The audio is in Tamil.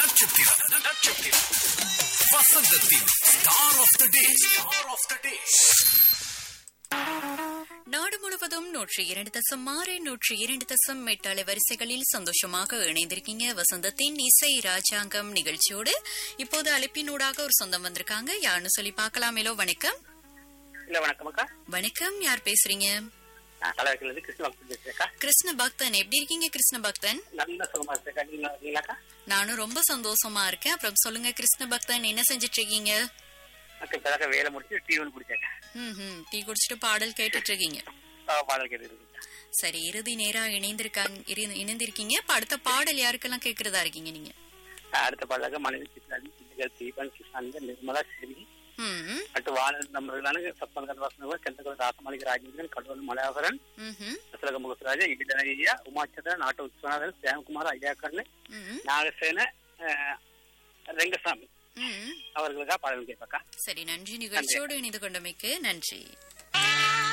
நட்சத்திரம் நட்சத்திரம் வசந்தத்தின் star of the day star of the day நாடு முழுவதும் நூற்றி இரண்டு தசம் ஆறு நூற்றி இரண்டு தசம் எட்டு அலைவரிசைகளில் சந்தோஷமாக இணைந்திருக்கீங்க வசந்தத்தின் இசை ராஜாங்கம் நிகழ்ச்சியோடு இப்போது அழைப்பினூடாக ஒரு சொந்தம் வந்திருக்காங்க யாருன்னு சொல்லி பார்க்கலாமேலோ வணக்கம் இல்ல வணக்கம் அக்கா வணக்கம் யார் பேசுறீங்க நான் கலவைக்கிறது கிருஷ்ண பக்தன் பேசுறேக்கா கிருஷ்ண பக்தன் எப்படி இருக்கீங்க கிருஷ்ண பக்தன் நல்ல சுகமா இருக்கா நீங்க இருக்கீங்களாக்கா நானும் ரொம்ப சந்தோஷமா இருக்கேன் அப்புறம் சொல்லுங்க கிருஷ்ண பக்தன் என்ன செஞ்சிட்டு இருக்கீங்க அக்கா இப்பதாக்கா வேலை முடிச்சு டீ ஒன்று குடிச்சாக்கா ம் ம் டீ குடிச்சிட்டு பாடல் கேட்டுட்டு இருக்கீங்க ஆ, பாடல் கேட்டு சரி இறுதி நேரா இணைந்திருக்காங்க இரு- இணைந்திருக்கீங்க இப்ப அடுத்த பாடல் யாருக்கெல்லாம் கேக்குறதா இருக்கீங்க நீங்க அடுத்த பாடலாக மனைவி சித்ராஜி பிள்ளைகள் தீபன் கிருஷ்ணானந்த நிர்மலா செல்வி ம் ம் அட்டு வாழ நம்பர்களான சப்பன் வாசனவர் செந்தகுல ராசமாளிக ராஜேந்திரன் கடவுள் மலையாகரன் ம்ஹும். அசலக முகசுராஜா இடிதனகியா உமாச்சந்திரன் நாட்ட விஸ்வநாதன் சேமகுமார் ஐயாக்கர்ணு ம் நாகசேன அஹ், ரெங்கசாமி ம் அவர்களுக்காக பாடல் கேட்பாக்கா சரி நன்றி நிகழ்ச்சியோடு இணைந்து கொண்டமைக்கு நன்றி